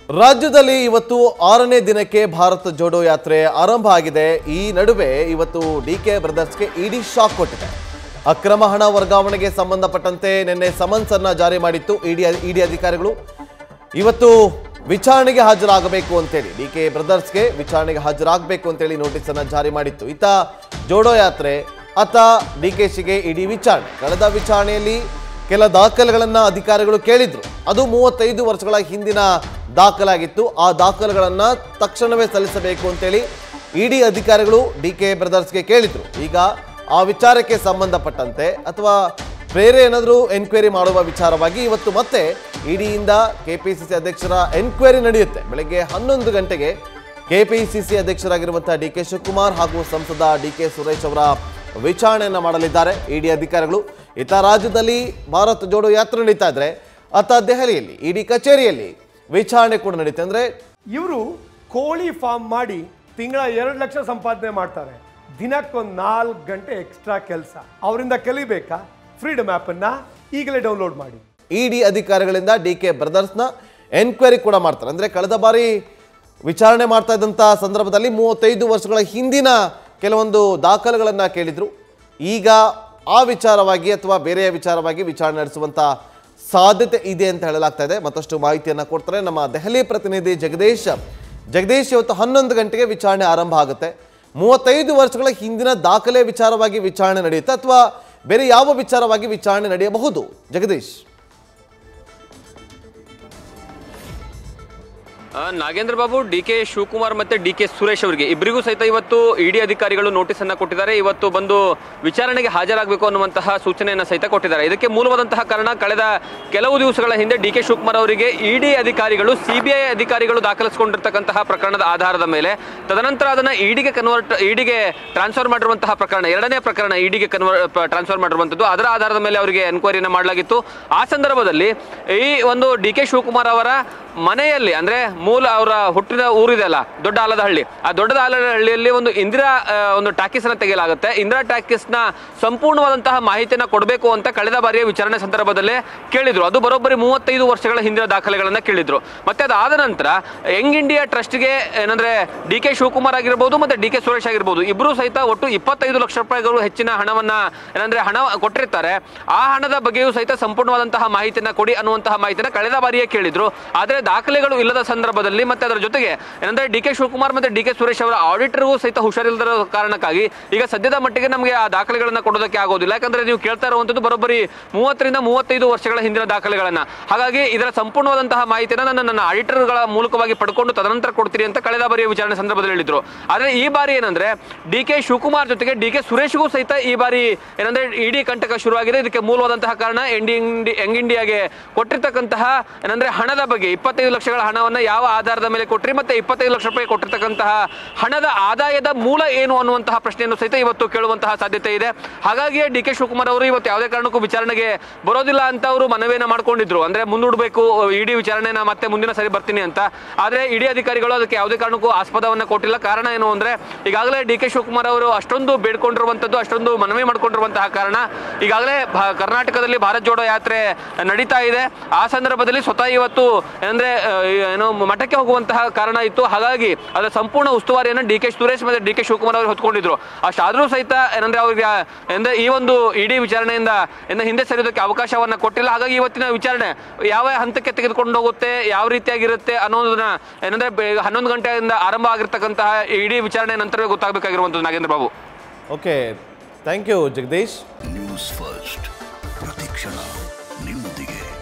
ರಾಜ್ಯದಲ್ಲಿ ಇವತ್ತು ಆರನೇ ದಿನಕ್ಕೆ ಭಾರತ್ ಜೋಡೋ ಯಾತ್ರೆ ಆರಂಭ ಆಗಿದೆ ಈ ನಡುವೆ ಇವತ್ತು ಡಿ ಕೆ ಬ್ರದರ್ಸ್ಗೆ ಇಡಿ ಶಾಕ್ ಕೊಟ್ಟಿದೆ ಅಕ್ರಮ ಹಣ ವರ್ಗಾವಣೆಗೆ ಸಂಬಂಧಪಟ್ಟಂತೆ ನಿನ್ನೆ ಸಮನ್ಸ್ ಅನ್ನ ಜಾರಿ ಮಾಡಿತ್ತು ಇಡಿ ಇಡಿ ಅಧಿಕಾರಿಗಳು ಇವತ್ತು ವಿಚಾರಣೆಗೆ ಹಾಜರಾಗಬೇಕು ಅಂತೇಳಿ ಡಿ ಕೆ ಬ್ರದರ್ಸ್ಗೆ ವಿಚಾರಣೆಗೆ ಹಾಜರಾಗಬೇಕು ಅಂತೇಳಿ ನೋಟಿಸ್ ಅನ್ನ ಜಾರಿ ಮಾಡಿತ್ತು ಇತ್ತ ಜೋಡೋ ಯಾತ್ರೆ ಅತ್ತ ಡಿ ಕೆ ಶಿಗೆ ಇಡಿ ವಿಚಾರಣೆ ಕಳೆದ ವಿಚಾರಣೆಯಲ್ಲಿ ಕೆಲ ದಾಖಲೆಗಳನ್ನ ಅಧಿಕಾರಿಗಳು ಕೇಳಿದ್ರು ಅದು ಮೂವತ್ತೈದು ವರ್ಷಗಳ ಹಿಂದಿನ ದಾಖಲಾಗಿತ್ತು ಆ ದಾಖಲೆಗಳನ್ನ ತಕ್ಷಣವೇ ಸಲ್ಲಿಸಬೇಕು ಅಂತೇಳಿ ಇಡಿ ಅಧಿಕಾರಿಗಳು ಡಿ ಕೆ ಬ್ರದರ್ಸ್ಗೆ ಕೇಳಿದ್ರು ಈಗ ಆ ವಿಚಾರಕ್ಕೆ ಸಂಬಂಧಪಟ್ಟಂತೆ ಅಥವಾ ಬೇರೆ ಏನಾದರೂ ಎನ್ಕ್ವೈರಿ ಮಾಡುವ ವಿಚಾರವಾಗಿ ಇವತ್ತು ಮತ್ತೆ ಇಡಿಯಿಂದ ಕೆಪಿಸಿಸಿ ಅಧ್ಯಕ್ಷರ ಎನ್ಕ್ವೈರಿ ನಡೆಯುತ್ತೆ ಬೆಳಗ್ಗೆ ಹನ್ನೊಂದು ಗಂಟೆಗೆ ಕೆಪಿಸಿಸಿ ಅಧ್ಯಕ್ಷರಾಗಿರುವಂತಹ ಡಿ ಕೆ ಶಿವಕುಮಾರ್ ಹಾಗೂ ಸಂಸದ ಡಿ ಕೆ ಸುರೇಶ್ ಅವರ ವಿಚಾರಣೆಯನ್ನ ಮಾಡಲಿದ್ದಾರೆ ಇಡಿ ಅಧಿಕಾರಿಗಳು ಇತ ರಾಜ್ಯದಲ್ಲಿ ಭಾರತ್ ಜೋಡೋ ಯಾತ್ರೆ ನಡೀತಾ ಇದ್ರೆ ಅತ್ತ ದೆಹಲಿಯಲ್ಲಿ ಇಡಿ ಕಚೇರಿಯಲ್ಲಿ ವಿಚಾರಣೆ ಕೂಡ ನಡೀತೆ ಅಂದ್ರೆ ಇವರು ಕೋಳಿ ಫಾರ್ಮ್ ಮಾಡಿ ತಿಂಗಳ ಎರಡು ಲಕ್ಷ ಸಂಪಾದನೆ ಮಾಡ್ತಾರೆ ದಿನಕ್ಕೊಂದು ನಾಲ್ಕು ಗಂಟೆ ಎಕ್ಸ್ಟ್ರಾ ಕೆಲಸ ಅವರಿಂದ ಕಲಿಬೇಕಾ ಫ್ರೀಡಮ್ ಆ್ಯಪನ್ನು ಈಗಲೇ ಡೌನ್ಲೋಡ್ ಮಾಡಿ ಇಡಿ ಅಧಿಕಾರಿಗಳಿಂದ ಡಿ ಕೆ ಬ್ರದರ್ಸ್ನ ಎನ್ಕ್ವೈರಿ ಕೂಡ ಮಾಡ್ತಾರೆ ಅಂದ್ರೆ ಕಳೆದ ಬಾರಿ ವಿಚಾರಣೆ ಮಾಡ್ತಾ ಇದ್ದಂಥ ಸಂದರ್ಭದಲ್ಲಿ ಮೂವತ್ತೈದು ವರ್ಷಗಳ ಹಿಂದಿನ ಕೆಲವೊಂದು ದಾಖಲೆಗಳನ್ನು ಕೇಳಿದ್ರು ಈಗ ಆ ವಿಚಾರವಾಗಿ ಅಥವಾ ಬೇರೆಯ ವಿಚಾರವಾಗಿ ವಿಚಾರಣೆ ನಡೆಸುವಂತ ಸಾಧ್ಯತೆ ಇದೆ ಅಂತ ಹೇಳಲಾಗ್ತಾ ಇದೆ ಮತ್ತಷ್ಟು ಮಾಹಿತಿಯನ್ನು ಕೊಡ್ತಾರೆ ನಮ್ಮ ದೆಹಲಿ ಪ್ರತಿನಿಧಿ ಜಗದೀಶ್ ಜಗದೀಶ್ ಇವತ್ತು ಹನ್ನೊಂದು ಗಂಟೆಗೆ ವಿಚಾರಣೆ ಆರಂಭ ಆಗುತ್ತೆ ಮೂವತ್ತೈದು ವರ್ಷಗಳ ಹಿಂದಿನ ದಾಖಲೆ ವಿಚಾರವಾಗಿ ವಿಚಾರಣೆ ನಡೆಯುತ್ತೆ ಅಥವಾ ಬೇರೆ ಯಾವ ವಿಚಾರವಾಗಿ ವಿಚಾರಣೆ ನಡೆಯಬಹುದು ಜಗದೀಶ್ ಆ, ನಾಗೇಂದ್ರ ಬಾಬು ಡಿ ಕೆ ಶಿವಕುಮಾರ್ ಮತ್ತೆ ಡಿ ಕೆ ಸುರೇಶ್ ಅವರಿಗೆ ಇಬ್ಬರಿಗೂ ಸಹಿತ ಇವತ್ತು ಇಡಿ ಅಧಿಕಾರಿಗಳು ನೋಟಿಸ್ ಅನ್ನ ಕೊಟ್ಟಿದ್ದಾರೆ ಇವತ್ತು ಬಂದು ವಿಚಾರಣೆಗೆ ಹಾಜರಾಗಬೇಕು ಅನ್ನುವಂತಹ ಸೂಚನೆಯನ್ನ ಸಹಿತ ಕೊಟ್ಟಿದ್ದಾರೆ ಇದಕ್ಕೆ ಮೂಲವಾದಂತಹ ಕಾರಣ ಕಳೆದ ಕೆಲವು ದಿವಸಗಳ ಹಿಂದೆ ಡಿ ಕೆ ಶಿವಕುಮಾರ್ ಅವರಿಗೆ ಇಡಿ ಅಧಿಕಾರಿಗಳು ಸಿಬಿಐ ಅಧಿಕಾರಿಗಳು ದಾಖಲಿಸಿಕೊಂಡಿರ್ತಕ್ಕಂತಹ ಪ್ರಕರಣದ ಆಧಾರದ ಮೇಲೆ ತದನಂತರ ಅದನ್ನ ಇಡಿಗೆ ಕನ್ವರ್ಟ್ ಇಡಿಗೆ ಟ್ರಾನ್ಸ್ಫರ್ ಮಾಡಿರುವಂತಹ ಪ್ರಕರಣ ಎರಡನೇ ಪ್ರಕರಣ ಇಡಿಗೆ ಕನ್ವರ್ ಟ್ರಾನ್ಸ್ಫರ್ ಮಾಡಿರುವಂತದ್ದು ಅದರ ಆಧಾರದ ಮೇಲೆ ಅವರಿಗೆ ಎನ್ಕ್ವೈರಿನ ಮಾಡಲಾಗಿತ್ತು ಆ ಸಂದರ್ಭದಲ್ಲಿ ಈ ಒಂದು ಡಿ ಕೆ ಶಿವಕುಮಾರ್ ಅವರ ಮನೆಯಲ್ಲಿ ಅಂದ್ರೆ ಮೂಲ ಅವರ ಹುಟ್ಟಿದ ಊರಿದೆ ಅಲ್ಲ ದೊಡ್ಡ ಆಲದಹಳ್ಳಿ ಆ ದೊಡ್ಡ ಆಲದಹಳ್ಳಿಯಲ್ಲಿ ಒಂದು ಇಂದಿರಾ ಆ, ಒಂದು ಟಾಕೀಸ್ ಅನ್ನ ತೆಗೆಯಲಾಗುತ್ತೆ ಇಂದಿರಾ ಟಾಕೀಸ್ ನ ಸಂಪೂರ್ಣವಾದಂತಹ ಮಾಹಿತಿಯನ್ನ ಕೊಡಬೇಕು ಅಂತ ಕಳೆದ ಬಾರಿಯ ವಿಚಾರಣೆ ಸಂದರ್ಭದಲ್ಲೇ ಕೇಳಿದ್ರು ಅದು ಬರೋಬ್ಬರಿ ಮೂವತ್ತೈದು ವರ್ಷಗಳ ಹಿಂದಿನ ದಾಖಲೆಗಳನ್ನ ಕೇಳಿದ್ರು ಮತ್ತೆ ಅದಾದ ನಂತರ ಯಂಗ್ ಇಂಡಿಯಾ ಟ್ರಸ್ಟ್ಗೆ ಏನಂದ್ರೆ ಡಿ ಕೆ ಶಿವಕುಮಾರ್ ಆಗಿರ್ಬೋದು ಮತ್ತೆ ಡಿ ಕೆ ಸುರೇಶ್ ಆಗಿರ್ಬೋದು ಇಬ್ರು ಸಹಿತ ಒಟ್ಟು ಇಪ್ಪತ್ತೈದು ಲಕ್ಷ ರೂಪಾಯಿಗಳು ಹೆಚ್ಚಿನ ಹಣವನ್ನ ಏನಂದ್ರೆ ಹಣ ಕೊಟ್ಟಿರ್ತಾರೆ ಆ ಹಣದ ಬಗ್ಗೆಯೂ ಸಹಿತ ಸಂಪೂರ್ಣವಾದಂತಹ ಮಾಹಿತಿಯನ್ನ ಕೊಡಿ ಅನ್ನುವಂತಹ ಮಾಹಿತಿನ ಕಳೆದ ಬಾರಿಯೇ ಕೇಳಿದ್ರು ಆದ್ರೆ ದಾಖಲೆಗಳು ಇಲ್ಲದ ಸಂದರ್ಭದಲ್ಲಿ ಮತ್ತೆ ಅದರ ಜೊತೆಗೆ ಏನಂದ್ರೆ ಡಿ ಕೆ ಶಿವಕುಮಾರ್ ಮತ್ತೆ ಡಿ ಕೆ ಸುರೇಶ್ ಅವರ ಆಡಿಟರ್ಗೂ ಸಹಿತ ಹುಷಾರಿಲ್ಲದ ಕಾರಣಕ್ಕಾಗಿ ಈಗ ಸದ್ಯದ ಮಟ್ಟಿಗೆ ನಮಗೆ ಆ ದಾಖಲೆಗಳನ್ನ ಕೊಡೋದಕ್ಕೆ ಆಗೋದಿಲ್ಲ ಯಾಕಂದ್ರೆ ನೀವು ಕೇಳ್ತಾ ಇರುವಂತದ್ದು ಬರೋಬ್ಬರಿ ಮೂವತ್ತರಿಂದ ಮೂವತ್ತೈದು ವರ್ಷಗಳ ಹಿಂದಿನ ದಾಖಲೆಗಳನ್ನ ಹಾಗಾಗಿ ಇದರ ಸಂಪೂರ್ಣವಾದಂತಹ ಮಾಹಿತಿನ ನನ್ನ ನನ್ನ ಆಡಿಟರ್ಗಳ ಮೂಲಕವಾಗಿ ಪಡ್ಕೊಂಡು ತದನಂತರ ಕೊಡ್ತೀರಿ ಅಂತ ಕಳೆದ ಬಾರಿಯ ವಿಚಾರಣೆ ಸಂದರ್ಭದಲ್ಲಿ ಹೇಳಿದ್ರು ಆದ್ರೆ ಈ ಬಾರಿ ಏನಂದ್ರೆ ಡಿ ಕೆ ಶಿವಕುಮಾರ್ ಜೊತೆಗೆ ಡಿ ಕೆ ಸುರೇಶ್ಗೂ ಸಹಿತ ಈ ಬಾರಿ ಏನಂದ್ರೆ ಇಡೀ ಕಂಟಕ ಶುರುವಾಗಿದೆ ಇದಕ್ಕೆ ಮೂಲವಾದಂತಹ ಕಾರಣ ಎಂಡಿ ಯಂಗ್ ಇಂಡಿಯಾಗೆ ಕೊಟ್ಟಿರ್ತಕ್ಕಂತಹ ಏನಂದ್ರೆ ಹಣದ ಬಗ್ಗೆ ಇಪ್ಪತ್ತೈದು ಲಕ್ಷಗಳ ಹಣವನ್ನ ಯಾವ ಆಧಾರದ ಮೇಲೆ ಕೊಟ್ರಿ ಮತ್ತೆ ಇಪ್ಪತ್ತೈದು ಲಕ್ಷ ರೂಪಾಯಿ ಕೊಟ್ಟಿರ್ತಕ್ಕಂತಹ ಹಣದ ಆದಾಯದ ಮೂಲ ಏನು ಅನ್ನುವಂತಹ ಪ್ರಶ್ನೆಯನ್ನು ಸಹಿತ ಇವತ್ತು ಕೇಳುವಂತಹ ಸಾಧ್ಯತೆ ಇದೆ ಹಾಗಾಗಿ ಡಿ ಕೆ ಶಿವಕುಮಾರ್ ಅವರು ಇವತ್ತು ಯಾವುದೇ ಕಾರಣಕ್ಕೂ ವಿಚಾರಣೆಗೆ ಬರೋದಿಲ್ಲ ಅಂತ ಅವರು ಮನವಿಯನ್ನ ಮಾಡ್ಕೊಂಡಿದ್ರು ಅಂದ್ರೆ ಮುಂದೂಡಬೇಕು ಇಡೀ ವಿಚಾರಣೆನ ಮತ್ತೆ ಮುಂದಿನ ಸರಿ ಬರ್ತೀನಿ ಅಂತ ಆದ್ರೆ ಇಡೀ ಅಧಿಕಾರಿಗಳು ಅದಕ್ಕೆ ಯಾವುದೇ ಕಾರಣಕ್ಕೂ ಆಸ್ಪದವನ್ನ ಕೊಟ್ಟಿಲ್ಲ ಕಾರಣ ಏನು ಅಂದ್ರೆ ಈಗಾಗಲೇ ಡಿ ಕೆ ಶಿವಕುಮಾರ್ ಅವರು ಅಷ್ಟೊಂದು ಬೇಡ್ಕೊಂಡಿರುವಂತದ್ದು ಅಷ್ಟೊಂದು ಮನವಿ ಮಾಡ್ಕೊಂಡಿರುವಂತಹ ಕಾರಣ ಈಗಾಗಲೇ ಭಾ- ಕರ್ನಾಟಕದಲ್ಲಿ ಭಾರತ್ ಜೋಡೋ ಯಾತ್ರೆ ನಡೀತಾ ಇದೆ ಆ ಸಂದರ್ಭದಲ್ಲಿ ಸ್ವತಃ ಇವತ್ತು ಏನಂದ್ರೆ ಆ, ಏನು ಮಠಕ್ಕೆ ಹೋಗುವಂತಹ ಕಾರಣ ಇತ್ತು ಹಾಗಾಗಿ ಅದರ ಸಂಪೂರ್ಣ ಉಸ್ತುವಾರಿಯನ್ನು ಡಿ ಕೆ ಸುರೇಶ್ ಮತ್ತೆ ಡಿ ಕೆ ಶಿವಕುಮಾರ್ ಅವರು ಹೊತ್ಕೊಂಡಿದ್ರು ಅಷ್ಟಾದ್ರೂ ಸಹಿತ ಏನಂದ್ರೆ ಅವ್ರಿಗೆ ಅಂದ್ರೆ ಈ ಒಂದು ಇಡೀ ವಿಚಾರಣೆಯಿಂದ ಇನ್ನು ಹಿಂದೆ ಸರಿಯೋದಕ್ಕೆ ಅವಕಾಶವನ್ನ ಕೊಟ್ಟಿಲ್ಲ ಹಾಗಾಗಿ ಇವತ್ತಿನ ವಿಚಾರಣೆ ಯಾವ ಹಂತಕ್ಕೆ ತೆಗೆದುಕೊಂಡು ಹೋಗುತ್ತೆ ಯಾವ ರೀತಿಯಾಗಿರುತ್ತೆ ಅನ್ನೋದನ್ನ ಏನಂದ್ರೆ ಬೆ- ಹನ್ನೊಂದು ಗಂಟೆಯಿಂದ ಆರಂಭ ಆಗಿರ್ತಕ್ಕಂತಹ ಇಡೀ ವಿಚಾರಣೆ ನಂತರವೇ ಗೊತ್ತಾಗಬೇಕಾಗಿರುವಂಥದ್ದು Nagendra Babu okay thank you Jagadish news first ಪ್ರತಿಕ್ಷಣ ನಿಮ್ಮೊಂದಿಗೆ